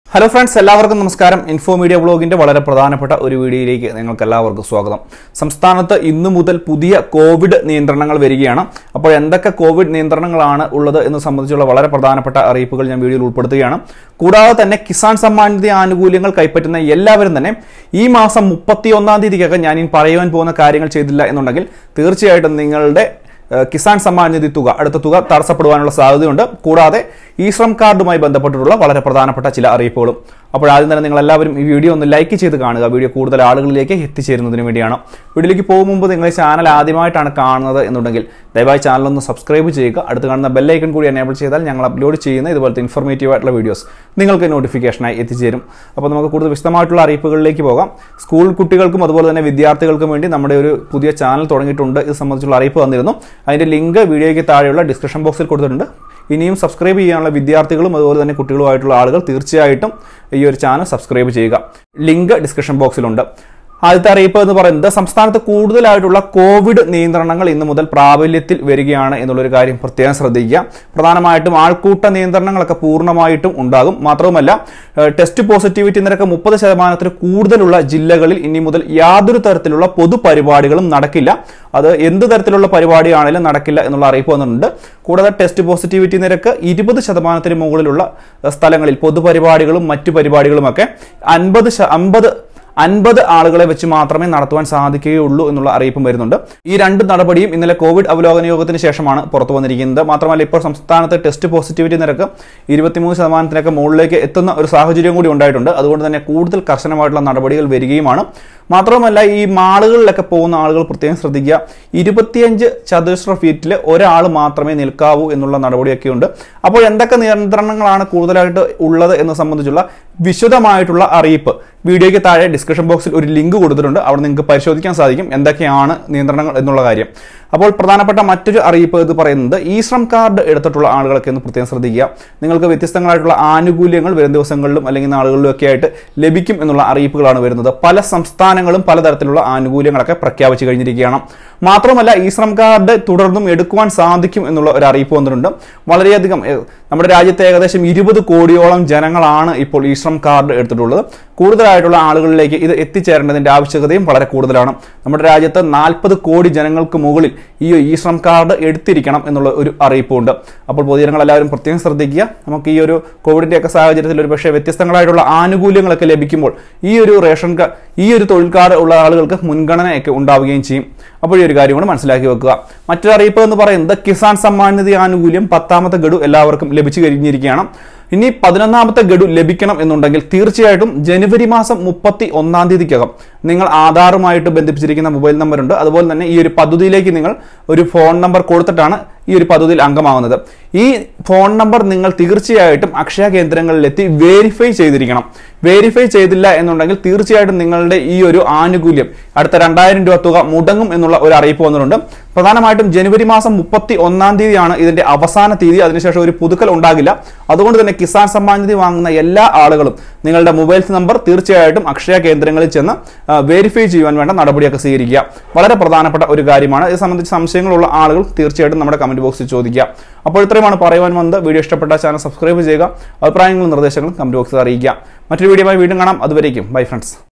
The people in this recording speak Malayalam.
ഹലോ ഫ്രണ്ട്സ് എല്ലാവർക്കും നമസ്കാരം ഇൻഫോ മീഡിയ ബ്ലോഗിന്റെ വളരെ പ്രധാനപ്പെട്ട ഒരു വീഡിയോയിലേക്ക് നിങ്ങൾക്ക് എല്ലാവർക്കും സ്വാഗതം സംസ്ഥാനത്ത് ഇന്നു മുതൽ പുതിയ കോവിഡ് നിയന്ത്രണങ്ങൾ വരികയാണ് അപ്പോൾ എന്തൊക്കെ കോവിഡ് നിയന്ത്രണങ്ങളാണ് ഉള്ളത് എന്ന് സംബന്ധിച്ചുള്ള വളരെ പ്രധാനപ്പെട്ട അറിയിപ്പുകൾ ഞാൻ വീഡിയോയിൽ ഉൾപ്പെടുത്തുകയാണ് കൂടാതെ തന്നെ കിസാൻ സമ്മാൻ നിധി ആനുകൂല്യങ്ങൾ കൈപ്പറ്റുന്ന എല്ലാവരും തന്നെ ഈ മാസം മുപ്പത്തി ഒന്നാം തീയതിക്കകം ഞാൻ ഇനി പറയുവാൻ പോകുന്ന കാര്യങ്ങൾ ചെയ്തില്ല എന്നുണ്ടെങ്കിൽ തീർച്ചയായിട്ടും നിങ്ങളുടെ ഏഹ് കിസാൻ സമ്മാൻ നിധി തുക അടുത്ത തുക തടസ്സപ്പെടുവാനുള്ള സാധ്യതയുണ്ട് കൂടാതെ ഈ ശ്രം കാർഡുമായി ബന്ധപ്പെട്ടിട്ടുള്ള വളരെ പ്രധാനപ്പെട്ട ചില അറിയിപ്പുകളും അപ്പോൾ ആദ്യം തന്നെ നിങ്ങൾ എല്ലാവരും ഈ വീഡിയോ ഒന്ന് ലൈക്ക് ചെയ്ത് കാണുക വീഡിയോ കൂടുതൽ ആളുകളിലേക്ക് എത്തിച്ചേരുന്നതിന് വേണ്ടിയാണ് വീഡിയോയിലേക്ക് പോകും മുമ്പ് നിങ്ങൾ ഈ ചാനൽ ആദ്യമായിട്ടാണ് കാണുന്നത് എന്നുണ്ടെങ്കിൽ ദയവായി ചാനൽ ഒന്ന് സബ്സ്ക്രൈബ് ചെയ്യുക അടുത്ത് കാണുന്ന ബെല്ലൈക്കൺ കൂടി എനേബിൾ ചെയ്താൽ ഞങ്ങൾ അപ്ലോഡ് ചെയ്യുന്ന ഇതുപോലത്തെ ഇൻഫോർമേറ്റീവ് ആയിട്ടുള്ള വീഡിയോസ് നിങ്ങൾക്ക് നോട്ടിഫിക്കേഷനായി എത്തിച്ചേരും അപ്പോൾ നമുക്ക് കൂടുതൽ വിശദമായിട്ടുള്ള അറിയിപ്പുകളിലേക്ക് പോകാം സ്കൂൾ കുട്ടികൾക്കും അതുപോലെ തന്നെ വിദ്യാർത്ഥികൾക്കും വേണ്ടി നമ്മുടെ ഒരു പുതിയ ചാനൽ തുടങ്ങിയിട്ടുണ്ട് ഇത് സംബന്ധിച്ചുള്ള അറിയിപ്പ് തന്നിരുന്നു അതിന്റെ ലിങ്ക് വീഡിയോയ്ക്ക് താഴെയുള്ള ഡിസ്ക്രിപ്ഷൻ ബോക്സിൽ കൊടുത്തിട്ടുണ്ട് ഇനിയും സബ്സ്ക്രൈബ് ചെയ്യാനുള്ള വിദ്യാർത്ഥികളും അതുപോലെ തന്നെ കുട്ടികളുമായിട്ടുള്ള ആളുകൾ തീർച്ചയായിട്ടും ഈ ഒരു ചാനൽ സബ്സ്ക്രൈബ് ചെയ്യുക ലിങ്ക് ഡിസ്ക്രിപ്ഷൻ ബോക്സിലുണ്ട് ആദ്യത്തെ അറിയിപ്പ് എന്ന് പറയുന്നത് സംസ്ഥാനത്ത് കൂടുതലായിട്ടുള്ള കോവിഡ് നിയന്ത്രണങ്ങൾ ഇന്നു മുതൽ പ്രാബല്യത്തിൽ വരികയാണ് എന്നുള്ളൊരു കാര്യം പ്രത്യേകം ശ്രദ്ധിക്കുക പ്രധാനമായിട്ടും ആൾക്കൂട്ട നിയന്ത്രണങ്ങളൊക്കെ പൂർണ്ണമായിട്ടും ഉണ്ടാകും മാത്രവുമല്ല ഏഹ്, ടെസ്റ്റ് പോസിറ്റിവിറ്റി നിരക്ക് മുപ്പത് ശതമാനത്തിന് കൂടുതലുള്ള ജില്ലകളിൽ ഇനി മുതൽ യാതൊരു തരത്തിലുള്ള പൊതുപരിപാടികളും നടക്കില്ല അത് എന്ത് തരത്തിലുള്ള പരിപാടിയാണെങ്കിലും നടക്കില്ല എന്നുള്ള അറിയിപ്പ് വന്നിട്ടുണ്ട് കൂടാതെ ടെസ്റ്റ് പോസിറ്റിവിറ്റി നിരക്ക് ഇരുപത് ശതമാനത്തിന് മുകളിലുള്ള ഏഹ്, സ്ഥലങ്ങളിൽ പൊതുപരിപാടികളും മറ്റു പരിപാടികളുമൊക്കെ അൻപത് അമ്പത് അൻപത് ആളുകളെ വെച്ച് മാത്രമേ നടത്തുവാൻ സാധിക്കുകയുള്ളൂ എന്നുള്ള അറിയിപ്പും വരുന്നുണ്ട് ഈ രണ്ട് നടപടിയും ഇന്നലെ കോവിഡ് അവലോകന യോഗത്തിന് ശേഷമാണ് പുറത്തു വന്നിരിക്കുന്നത് മാത്രമല്ല ഇപ്പോൾ സംസ്ഥാനത്ത് ടെസ്റ്റ് പോസിറ്റിവിറ്റി നിരക്ക് ഇരുപത്തിമൂന്ന് ശതമാനത്തിനൊക്കെ മുകളിലേക്ക് എത്തുന്ന ഒരു സാഹചര്യം കൂടി ഉണ്ടായിട്ടുണ്ട് അതുകൊണ്ട് തന്നെ കൂടുതൽ കർശനമായിട്ടുള്ള നടപടികൾ വരികയുമാണ് മാത്രമല്ല ഈ മാളുകളിലൊക്കെ പോകുന്ന ആളുകൾ പ്രത്യേകം ശ്രദ്ധിക്കുക ഇരുപത്തിയഞ്ച് ചതുരശ്ര ഫീറ്റിൽ ഒരാൾ മാത്രമേ നിൽക്കാവൂ എന്നുള്ള നടപടിയൊക്കെ ഉണ്ട് അപ്പോൾ എന്തൊക്കെ നിയന്ത്രണങ്ങളാണ് കൂടുതലായിട്ട് ഉള്ളത് എന്ന് സംബന്ധിച്ചുള്ള വിശദമായിട്ടുള്ള അറിയിപ്പ് വീഡിയോയ്ക്ക് താഴെ ഡിസ്ക്രിപ്ഷൻ ബോക്സിൽ ഒരു ലിങ്ക് കൊടുത്തിട്ടുണ്ട് അവിടെ നിങ്ങൾക്ക് പരിശോധിക്കാൻ സാധിക്കും എന്തൊക്കെയാണ് നിയന്ത്രണങ്ങൾ എന്നുള്ള കാര്യം അപ്പോൾ പ്രധാനപ്പെട്ട മറ്റൊരു അറിയിപ്പ് ഇത് പറയുന്നത് ഈ ശ്രം കാർഡ് എടുത്തിട്ടുള്ള ആളുകളൊക്കെ ഒന്ന് പ്രത്യേകം ശ്രദ്ധിക്കുക നിങ്ങൾക്ക് വ്യത്യസ്തങ്ങളായിട്ടുള്ള ആനുകൂല്യങ്ങൾ വരും ദിവസങ്ങളിലും അല്ലെങ്കിൽ നാളുകളിലും ഒക്കെ ആയിട്ട് ലഭിക്കും എന്നുള്ള അറിയിപ്പുകളാണ് വരുന്നത് പല സംസ്ഥാനങ്ങളും പലതരത്തിലുള്ള ആനുകൂല്യങ്ങളൊക്കെ പ്രഖ്യാപിച്ചു കഴിഞ്ഞിരിക്കുകയാണ് മാത്രമല്ല ഈ ശ്രം കാർഡ് തുടർന്നും എടുക്കുവാൻ സാധിക്കും എന്നുള്ള ഒരു അറിയിപ്പ് വന്നിട്ടുണ്ട് വളരെയധികം ഏഹ്, നമ്മുടെ രാജ്യത്തെ ഏകദേശം ഇരുപത് കോടിയോളം ജനങ്ങളാണ് ഇപ്പോൾ ഈ ശ്രം കാർഡ് എടുത്തിട്ടുള്ളത് കൂടുതലായിട്ടുള്ള ആളുകളിലേക്ക് ഇത് എത്തിച്ചേരേണ്ടതിന്റെ ആവശ്യകതയും വളരെ കൂടുതലാണ് നമ്മുടെ രാജ്യത്ത് നാൽപ്പത് കോടി ജനങ്ങൾക്ക് മുകളിൽ ഈ ഈ ശ്രം കാർഡ് എടുത്തിരിക്കണം എന്നുള്ള ഒരു അറിയിപ്പുണ്ട് അപ്പോൾ പൊതുജനങ്ങൾ എല്ലാവരും പ്രത്യേകം ശ്രദ്ധിക്കുക നമുക്ക് ഈ ഒരു കോവിഡിന്റെ ഒക്കെ സാഹചര്യത്തിൽ ഒരു പക്ഷേ വ്യത്യസ്തങ്ങളായിട്ടുള്ള ആനുകൂല്യങ്ങളൊക്കെ ലഭിക്കുമ്പോൾ ഈ ഒരു റേഷൻ കാർഡ് ഈ ഒരു തൊഴിൽ കാർഡ് ഉള്ള ആളുകൾക്ക് മുൻഗണനയൊക്കെ ഉണ്ടാവുകയും ചെയ്യും അപ്പോൾ ഈ ഒരു കാര്യം കൂടെ മനസ്സിലാക്കി വെക്കുക മറ്റൊരു അറിയിപ്പ് എന്ന് പറയുന്നത് കിസാൻ സമ്മാൻ നിധി ആനുകൂല്യം പത്താമത്തെ ഗഡു എല്ലാവർക്കും ലഭിച്ചു കഴിഞ്ഞിരിക്കുകയാണ് ഇനി പതിനൊന്നാമത്തെ ഗഡു ലഭിക്കണം എന്നുണ്ടെങ്കിൽ തീർച്ചയായിട്ടും ജനുവരി മാസം മുപ്പത്തി ഒന്നാം തീയതിക്കകം നിങ്ങൾ ആധാറുമായിട്ട് ബന്ധിപ്പിച്ചിരിക്കുന്ന മൊബൈൽ നമ്പർ ഉണ്ട് അതുപോലെ തന്നെ ഈ ഒരു പദ്ധതിയിലേക്ക് നിങ്ങൾ ഒരു ഫോൺ നമ്പർ കൊടുത്തിട്ടാണ് ഈ ഒരു പദ്ധതിയിൽ അംഗമാവുന്നത് ഈ ഫോൺ നമ്പർ നിങ്ങൾ തീർച്ചയായിട്ടും അക്ഷയ കേന്ദ്രങ്ങളിലെത്തി വേരിഫൈ ചെയ്തിരിക്കണം വേരിഫൈ ചെയ്തില്ല എന്നുണ്ടെങ്കിൽ തീർച്ചയായിട്ടും നിങ്ങളുടെ ഈ ഒരു ആനുകൂല്യം അടുത്ത രണ്ടായിരം രൂപ തുക മുടങ്ങും എന്നുള്ള ഒരു അറിയിപ്പ് വന്നിട്ടുണ്ട് പ്രധാനമായിട്ടും ജനുവരി മാസം മുപ്പത്തി ഒന്നാം തീയതിയാണ് ഇതിന്റെ അവസാന തീയതി അതിനുശേഷം ഒരു പുതുക്കൽ ഉണ്ടാകില്ല അതുകൊണ്ട് തന്നെ കിസാൻ സമ്മാൻ നിധി വാങ്ങുന്ന എല്ലാ ആളുകളും നിങ്ങളുടെ മൊബൈൽ നമ്പർ തീർച്ചയായിട്ടും അക്ഷയ കേന്ദ്രങ്ങളിൽ ചെന്ന് വേരിഫൈ ചെയ്യുവാൻ വേണ്ട നടപടിയൊക്കെ സ്വീകരിക്കുക വളരെ പ്രധാനപ്പെട്ട ഒരു കാര്യമാണ് ഇത് സംബന്ധിച്ച് സംശയങ്ങളുള്ള ആളുകൾ തീർച്ചയായിട്ടും നമ്മുടെ കമന്റ് ബോക്സിൽ ചോദിക്കുക അപ്പോൾ ഇത്രയുമാണ് പറയുവാൻ വന്നത് വീഡിയോ ഇഷ്ടപ്പെട്ട ചാനൽ സബ്സ്ക്രൈബ് ചെയ്യുക അഭിപ്രായങ്ങളും നിർദ്ദേശങ്ങളും കമന്റ് ബോക്സിൽ അറിയിക്കുക മറ്റൊരു വീഡിയോയുമായി വീണ്ടും കാണാം അതുവരേക്കും ബൈ ഫ്രണ്ട്സ്